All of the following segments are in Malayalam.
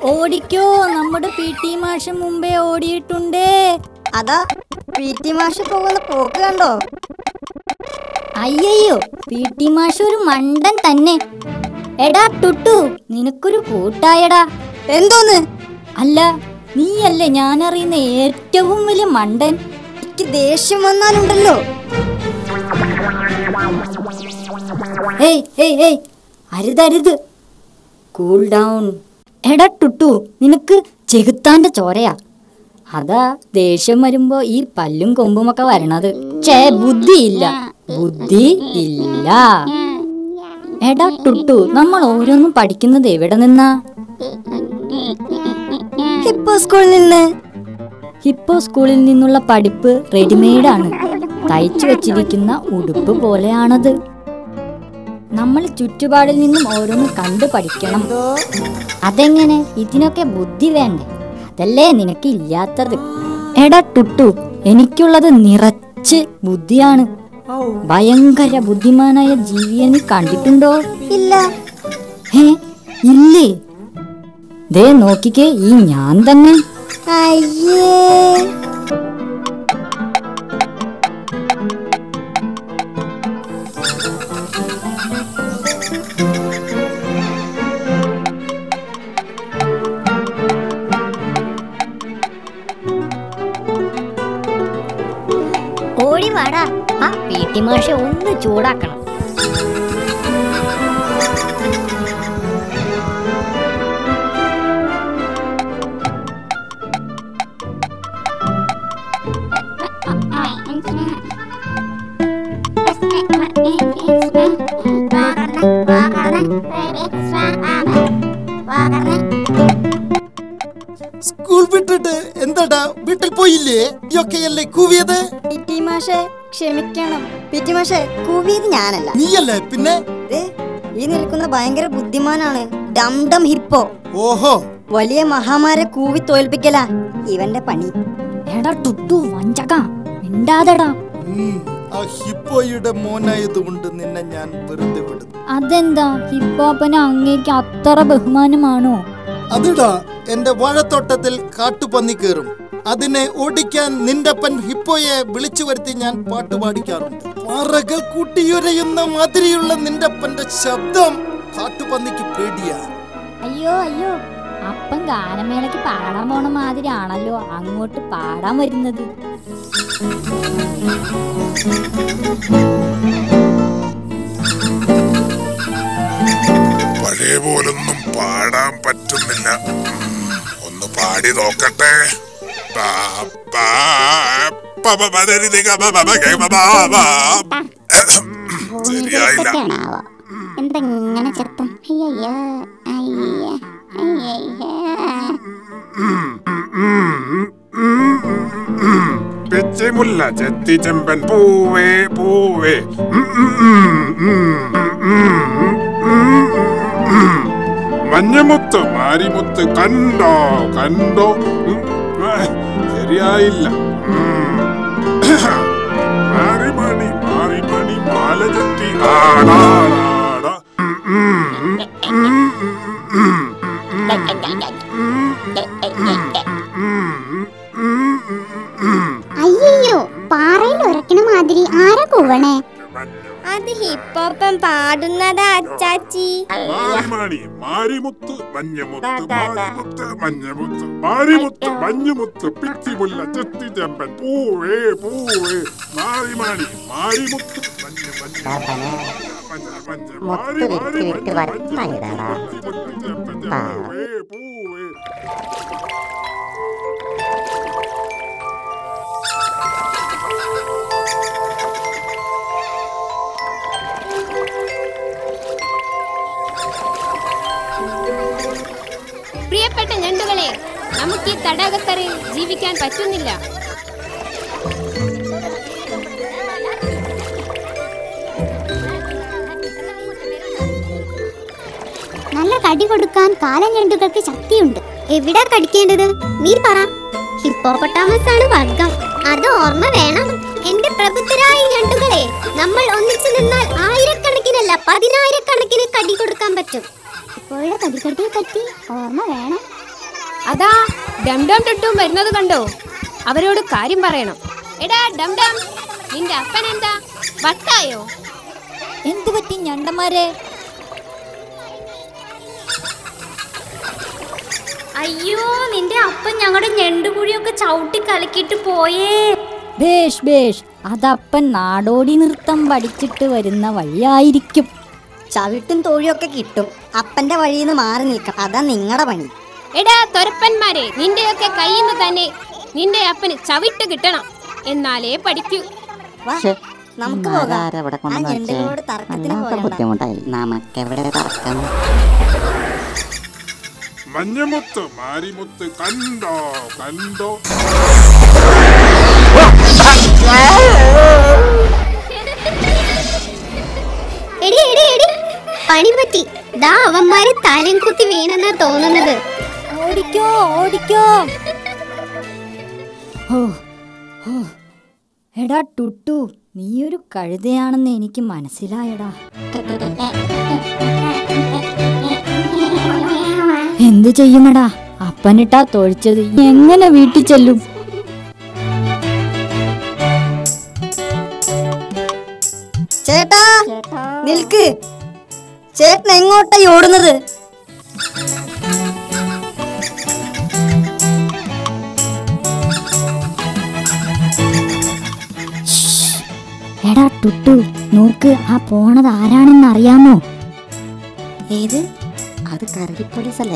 ഓടിക്കോ നമ്മുടെ പി ടി മാഷ് മുമ്പേ ഓടിയിട്ടുണ്ടേ അതാ പി ടി മാഷ് പോകുന്ന പോക്ക് കണ്ടോ അയ്യയ്യോ പി ടി മാഷ് ഒരു മണ്ടൻ തന്നെ എടാ ടുട്ടു നിനക്കൊരു കൂട്ടായടാ എന്തോന്ന് അല്ല നീയല്ലേ ഞാൻ അറിയുന്ന ഏറ്റവും വലിയ മണ്ടൻ എനിക്ക് ദേഷ്യം വന്നാലുണ്ടല്ലോ ഏയ് ഏയ് ഏയ് അരുതരുത് കൂൾ ഡൗൺ എടാ ടുട്ടു നിനക്ക് ചെകുത്താന്റെ ചോരയാ അതാ ദേഷ്യം വരുമ്പോ ഈ പല്ലും കൊമ്പുമൊക്കെ വരണത് ചേ ബുദ്ധിയില്ല ബുദ്ധി ഇല്ല എടാ ടുട്ടു നമ്മൾ ഓരോന്നും പഠിക്കുന്നത് എവിടെ നിന്നാ ഇപ്പൊ സ്കൂളിൽ നിന്ന് ഹിപ്പോ സ്കൂളിൽ നിന്നുള്ള പഠിപ്പ് റെഡിമെയ്ഡ് ആണ് തയ്ച്ചു വെച്ചിരിക്കുന്ന ഉടുപ്പ് പോലെയാണത് നമ്മൾ ചുറ്റുപാടിൽ നിന്നും ഓരോന്നും കണ്ടു പഠിക്കണം അതെങ്ങനെ ഇതിനൊക്കെ ബുദ്ധി വേണ്ടേ അതല്ലേ നിനക്ക് ഇല്ലാത്തത് എടാ ടുട്ടു എനിക്കുള്ളത് നിറച്ച് ബുദ്ധിയാണ് ഭയങ്കര ബുദ്ധിമാനായ ജീവിയെ നീ കണ്ടിട്ടുണ്ടോ ഇല്ല ഹേ ഇല്ലേ ദേ നോക്കിക്കേ ഈ ഞാൻ തന്നെ അയ്യേ ഓടി വാടാ ആ പി ടി മാഷ ഒന്ന് ചൂടാക്കണം സ്കൂൾ വിട്ടിട്ട് എന്താടാ വീട്ടിൽ പോയില്ലേ ഇയൊക്കെയല്ലേ കൂവിയത് പി ടി മാഷെ ക്ഷമിക്കണം പി ടി മാഷെ കൂവിയത് ഞാനല്ല നീയല്ലേ പിന്നെ ദേ, ഈ നിൽക്കുന്ന ഭയങ്കര ബുദ്ധിമാനാണ് ഡം ഡം ഹിപ്പോ ഓഹോ വലിയ മഹാമാരെ കൂവി തോൽപ്പിക്കല ഇവന്റെ പണി എടാ ടുട്ടു വഞ്ചക മിണ്ടാതെടാ ഉം, ആ ഹിപ്പോയുടെ മോനായതുകൊണ്ട് നിന്നെ ഞാൻ വെറുതെ വിടുന്നു അതെന്താ ഹിപ്പോപ്പന് അങ്ങേക്ക് അത്ര ബഹുമാനമാണോ അതിടാ എന്റെ വാഴത്തോട്ടത്തിൽ കാട്ടുപന്നി കയറും അതിനെ ഓടിക്കാൻ നിന്റപ്പൻ ഹിപ്പോയെ വിളിച്ചു വരുത്തി ഞാൻ പാട്ട് പാടിക്കാറുണ്ട് പാറകൾ കൂട്ടിയുരയുന്ന മാതിരിയുള്ള നിന്റപ്പന്റെ ശബ്ദം കാട്ടുപന്നിക്ക് പേടിയാ അയ്യോ അയ്യോ അപ്പം ഗാനമേളയ്ക്ക് പാടാൻ പോണ മാതിരി ആണല്ലോ അങ്ങോട്ട് പാടാൻ വരുന്നത് പഴയ പോലൊന്നും പാടാൻ പറ്റുന്നില്ല ഉം, ഒന്ന് പാടി നോക്കട്ടെ പാ, പാ, പ, പ, പ, ദരി, ദി, ഗ, പ, പ, പ, ഗ, പ, പ, പ. ശരിയായില്ല എന്തെങ്ങനെ ചെറുപ്പം അയ്യയ്യ അയ്യ അയ്യയ്യ പിച്ചിമുല്ല ചെത്തി ചെമ്പൻ പൂവേ പൂവേ ഉം, ഉം, ഉം, ഉം, ഉം, ഉം, ഉം. മഞ്ഞമുത്ത് മാരിമുത്ത് കണ്ടോ കണ്ടോ ഉം, ആ, ശരിയായില്ല ഉം. മാറിമണി മാറിമണി മാല ചുറ്റി ആടാടാട ഉം, ഉം, ഉം, ഉം, ഉം, അയ്യയ്യോ പാറയിൽ ഉരക്കണ മാതിരി ആരാ കൂവണേ അത് ഹിപ്പോപ്പം പാടുന്നതാ അച്ചാച്ചി മാറിമണി മാരിമുത്ത് മഞ്ഞമുത്ത് മാരിമുത്ത് മഞ്ഞമുത്ത് മാരിമുത്ത് മഞ്ഞുമുത്ത് പിച്ചിമുല്ല ചെത്തി ചെമ്പൻ പൂവേ പൂവേ മാറിമണി മാരിമുത്ത് മഞ്ഞ മഞ്ഞ മഞ്ഞ മഞ്ഞ മാറി മാറി മഞ്ഞ മഞ്ഞ പിച്ചിമുല്ല ചെമ്പൻ പൂവേ പൂവേ പ്രിയപ്പെട്ട ഞണ്ടുകളെ നമുക്ക് ഈ തടാകക്കരയിൽ ജീവിക്കാൻ പറ്റുന്നില്ല നല്ല കടി കൊടുക്കാൻ കാലഞ്ഞണ്ടുകൾക്ക് ശക്തിയുണ്ട് എവിടാ കടിക്കേണ്ടത് നീ പറ ഹിപ്പോപ്പൊട്ടാമസ് ആണ് വർഗം അത് ഓർമ്മ വേണം എന്റെ പ്രബുദ്ധരായ ഞണ്ടുകളെ നമ്മൾ ഒന്നിച്ചു നിന്നാൽ ആയിരക്കണക്കിനല്ല പതിനായിരക്കണക്കിന് കടി കൊടുക്കാൻ പറ്റും ഇപ്പോഴുള്ള കടിക്കട്ടിയെ പറ്റി ഓർമ്മ വേണം അതാ ഡം ഡം ടുട്ടും വരുന്നത് കണ്ടോ അവരോട് കാര്യം പറയണം എടാ ഡം ഡം നിന്റെ അപ്പൻ എന്താ വട്ടായോ എന്തു പറ്റി ഞണ്ടന്മാരെ അയ്യോ നിന്റെ അപ്പൻ ഞങ്ങളുടെ ഞണ്ടുകുഴിയൊക്കെ ചവിട്ടി കലക്കിയിട്ട് പോയേ ബേഷ് ബേഷ് അതപ്പൻ നാടോടി നൃത്തം പഠിച്ചിട്ട് വരുന്ന വഴിയായിരിക്കും ചവിട്ടും തോഴിയൊക്കെ കിട്ടും അപ്പന്റെ വഴിയിൽ നിന്ന് മാറി നിൽക്കണം അതാ നിങ്ങളുടെ പണി എടാ തൊരപ്പന്മാരെ നിന്റെയൊക്കെ കയ്യിൽ നിന്ന് തന്നെ നിന്റെ അപ്പന് ചവിട്ട് കിട്ടണം എന്നാലേ പഠിക്കൂ വാ നമുക്ക് പോകാം ഇവിടെ ആ ഞണ്ടുകളോട് തർക്കത്തിന് വല്ലാത്ത പോകണ്ട ബുദ്ധിമുട്ടായി നമുക്കെവിടെ തർക്കം മഞ്ഞമുത്ത് മാരിമുത്ത് കണ്ടോ കണ്ടോ എടി എടി എടി പണി പറ്റി ദാ അവന്മാര് തലയും കുത്തി വീണെന്നാ തോന്നുന്നത് ഓടിക്കോ ഓടിക്കോ ഓ ഓ എടാ ടുട്ടു നീയൊരു കഴുതയാണെന്ന് എനിക്ക് മനസ്സിലായടാ എന്തു ചെയ്യുമടാ അപ്പനിട്ടാ തൊഴിച്ചത് എങ്ങനെ വീട്ടിൽ ചെല്ലും ചേട്ടാ നിൽക്ക് ചേട്ടൻ എങ്ങോട്ടാ ഈ ഓടുന്നത് എടാ ടുട്ടു നോക്ക് ആ പോണത് ആരാണെന്ന് അറിയാമോ ഏത് അത് കരടി പോലീസ് അല്ലേ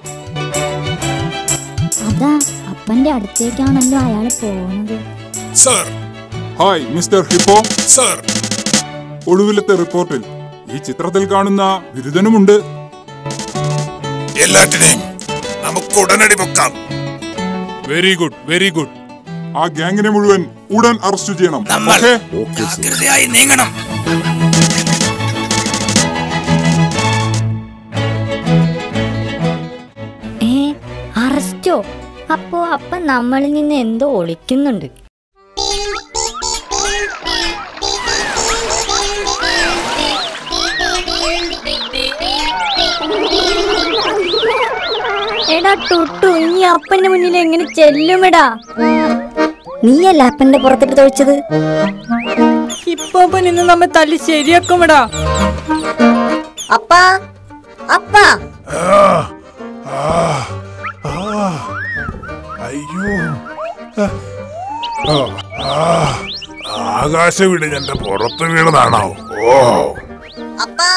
അതാ അപ്പന്റെ അടുത്തേക്കാണല്ലോ അയാൾ പോണത് sir hi mister hippo sir ഒടുവിലത്തെ റിപ്പോർട്ടിൽ ഈ ചിത്രത്തിൽ കാണുന്ന ബിരുദനുമുണ്ട് എല്ലാറ്റിനെയും നമുക്ക് ഉടനടി പൊക്കാം വെരി ഗുഡ് വെരി ഗുഡ് ആ ഗ്യാങ്ങിനെ മുഴുവൻ ഉടൻ അറസ്റ്റ് ചെയ്യണം നമ്മൾ ഓക്കേ ജാഗ്രതയായി നീങ്ങണം ഏ അറസ്റ്റോ അപ്പോ അപ്പ നമ്മളിൽ നിന്ന് എന്തോ ഒളിക്കുന്നുണ്ട് എടാ ടുട്ടു ഇനി അപ്പന്റെ മുന്നിൽ എങ്ങനെ ചെല്ലുമെടാ നീയല്ല അപ്പന്റെ പുറത്തിട്ട് തൊഴിച്ചത് ഇപ്പൊ നിന്ന് നമ്മെ തല്ലി ശരിയാക്കുമടാ അപ്പാ അപ്പാ അയ്യോ ആകാശ വീട് എന്റെ പുറത്ത് വീണതാണോ ഓ അപ്പാ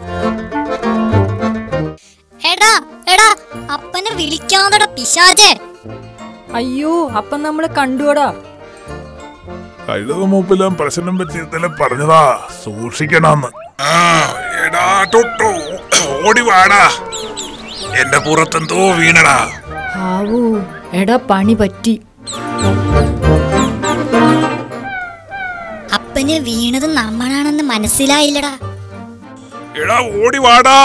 എടാ എടാ അപ്പനെ വിളിക്കാതെടാ പിശാചേ അയ്യോ അപ്പൊ നമ്മള് കണ്ടുവടാ കഴുത മൂപ്പിലും പ്രശ്നം പറ്റി ഇന്നലെ പറഞ്ഞതാ സൂക്ഷിക്കണമെന്ന് ആ എടാ ടുട്ടു ഓടി വാടാ എന്റെ പുറത്തെന്തോ വീണടാ ആവൂ എടാ പണി പറ്റി അപ്പന് വീണത് നമ്മളാണെന്ന് മനസ്സിലായില്ലടാ എടാ ഓടി വാടാ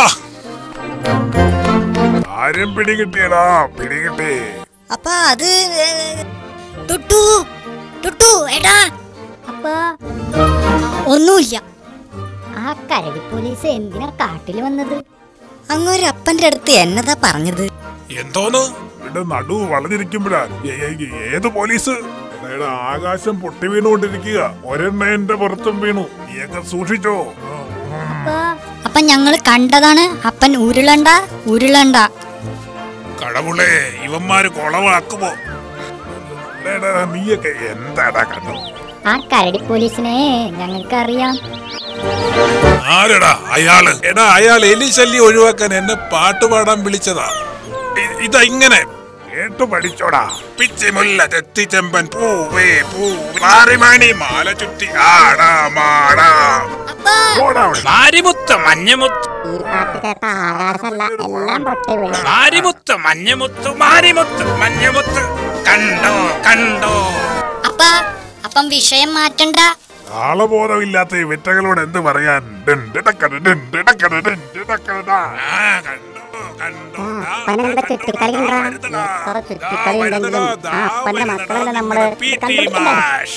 ആരും പിടികിട്ടിയടാ പിടികിട്ടി അപ്പ അത് ഏ, ടുട്ടു ടുട്ടു എടാ അപ്പാ ഒന്നുമില്ല ആ കരടി പോലീസ് എന്തിനാ കാട്ടിൽ വന്നത് അങ്ങൊരു അപ്പന്റെ അടുത്ത് എന്നതാ പറഞ്ഞത് എന്തോന്ന് ഇവിടെ നടു വളഞ്ഞിരിക്കുമ്പോഴാ ഏ- ഏ- ഏത് പോലീസ് എടാ ആകാശം പൊട്ടി വീണുകൊണ്ടിരിക്കുക ഒരെണ്ണ എന്റെ പുറത്തും വീണു നീയൊക്കെ സൂക്ഷിച്ചോ അപ്പൊ ഞങ്ങള് കണ്ടതാണ് അപ്പൻ ഉരുളണ്ട ഉരുളണ്ട കടവുളെ ഇവന്മാര് കൊളവാക്കുമോ എടാ, നീയൊക്കെ എന്താടാ കണ്ടത് ആ കരടി പോലീസിനെ ഞങ്ങൾക്കറിയാം ആരടാ അയാള് എടാ അയാൾ എലിശല്യം ഒഴിവാക്കാൻ എന്നെ പാട്ട് പാടാൻ വിളിച്ചതാ ഇ- ഇതാ ഇങ്ങനെ കേട്ടു പഠിച്ചോടാ പിച്ചിമുല്ല തെത്തിച്ചെമ്പൻ പൂവേ പൂ മാറിമണി മാല ചുറ്റി ആടാ മാടാ പോടാ അവിടെ. മാരിമുത്ത് മഞ്ഞമുത്ത് ഈ പാട്ട് കേട്ട ആകാശല്ല എല്ലാം പൊട്ടി വീണു മാരിമുത്ത് മഞ്ഞമുത്ത് മാരിമുത്ത് മഞ്ഞമുത്ത് കണ്ടോ കണ്ടോ അപ്പ അപ്പം വിഷയം മാറ്റണ്ട ആളബോധമില്ലാത്ത ഈ വിറ്റകളോട് എന്ത് പറയാൻ ഡിണ്ടിടക്കട, ഡിണ്ടിടക്കട, ഡിണ്ടിടക്കട. ആ, കണ്ടോ, കണ്ടോ. ആ, അപ്പനെന്താ ചുറ്റിക്കളി ഉണ്ടോ? വരുന്നതാ. എത്ര ചുറ്റിക്കളി ഉണ്ടെങ്കിലും ദാ ആ അപ്പന്റെ വരുന്നതാ മക്കളല്ലേ നമ്മള് നമ്മുടെ പി.ടി. കണ്ടുപിടിക്കണ്ടേ? മാഷ്.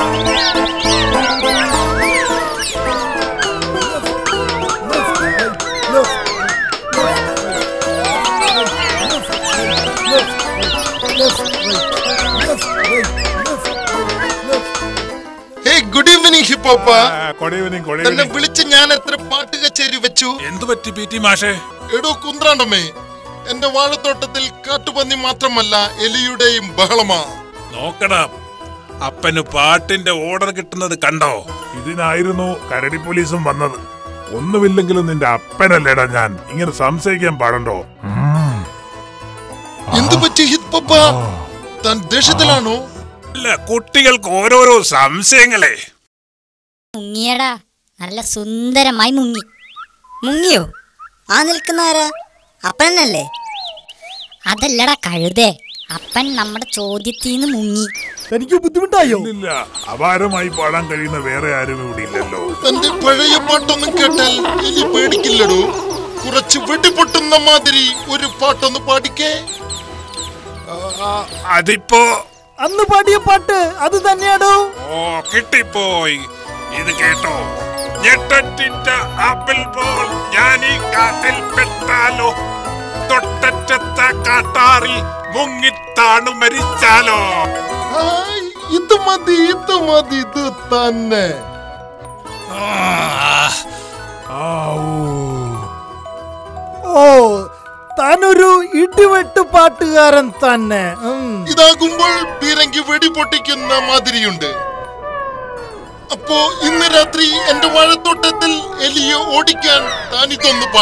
ഹേയ് ഗുഡ് ഈവനിങ് ഹിപ്പോപ്പ കൊടയുവനും തന്നെ കൊടയുവനും വിളിച്ച് ഞാൻ എത്ര പാട്ട് കച്ചേരി വെച്ചു എന്തു പറ്റി പി ടി മാഷേ എടോ കുന്ത്രാണ്ടമ്മേ എന്റെ വാഴത്തോട്ടത്തിൽ കാട്ടുപന്നി മാത്രമല്ല എലിയുടെയും ബഹളമാ നോക്കടാ അപ്പന് പാട്ടിന്റെ ഓർഡർ കിട്ടുന്നത് കണ്ടോ ഇതിനായിരുന്നു കരടി പോലീസും വന്നത് ഒന്നുമില്ലെങ്കിലും നിന്റെ അപ്പനല്ലേടാ ഞാൻ ഇങ്ങനെ സംശയിക്കാൻ പാടണ്ടോ ഉം. എന്തു പറ്റി ഹിപ്പോപ്പ താൻ ദേഷ്യത്തിലാണോ അല്ല കുട്ടികൾക്ക് ഓരോരോ സംശയങ്ങളെ മുങ്ങിയടാ നല്ല സുന്ദരമായി മുങ്ങി മുങ്ങിയോ ആ നിൽക്കുന്ന ആരാ അപ്പനല്ലേ അതല്ലടാ കഴുതേ അപ്പൻ നമ്മുടെ ചോദ്യത്തിൽ നിന്ന് മുങ്ങി തനിക്ക് ബുദ്ധിമുട്ടായോ ഇല്ലില്ല അപാരമായി പാടാൻ കഴിയുന്ന വേറെ ആരും ഇവിടെ ഇല്ലല്ലോ തന്റെ പഴയ പാട്ടൊന്നും കേട്ടാൽ എലി പേടിക്കില്ലടോ കുറച്ച് വെടിപൊട്ടുന്ന മാതിരി ഒരു പാട്ടൊന്ന് പാടിക്കേ അതിപ്പോ അന്ന് പാടിയ പാട്ട് അത് തന്നെയാണോ ഓ കിട്ടിപ്പോയി ഇത് കേട്ടോ ഞെട്ടറ്റിറ്റ ആപ്പിൾ പോൾ ഞാൻ ഈ കാട്ടിൽ പെട്ടാലോ തൊട്ടറ്റത്ത കാട്ടാറിൽ മുങ്ങിത്താണു മരിച്ചാലോ ഹായ്, ഇത് മതി ഇത് മതി ഇത് തന്നെ ഓ താനൊരു ഇടിവെട്ട് പാട്ടുകാരൻ തന്നെ ഇതാകുമ്പോൾ പീരങ്കി വെടി പൊട്ടിക്കുന്ന മാതിരിയുണ്ട് അപ്പോ ഇന്ന് രാത്രി എന്റെ വാഴത്തോട്ടത്തിൽ എലിയെ ഓടിക്കാൻ താനിതൊന്ന്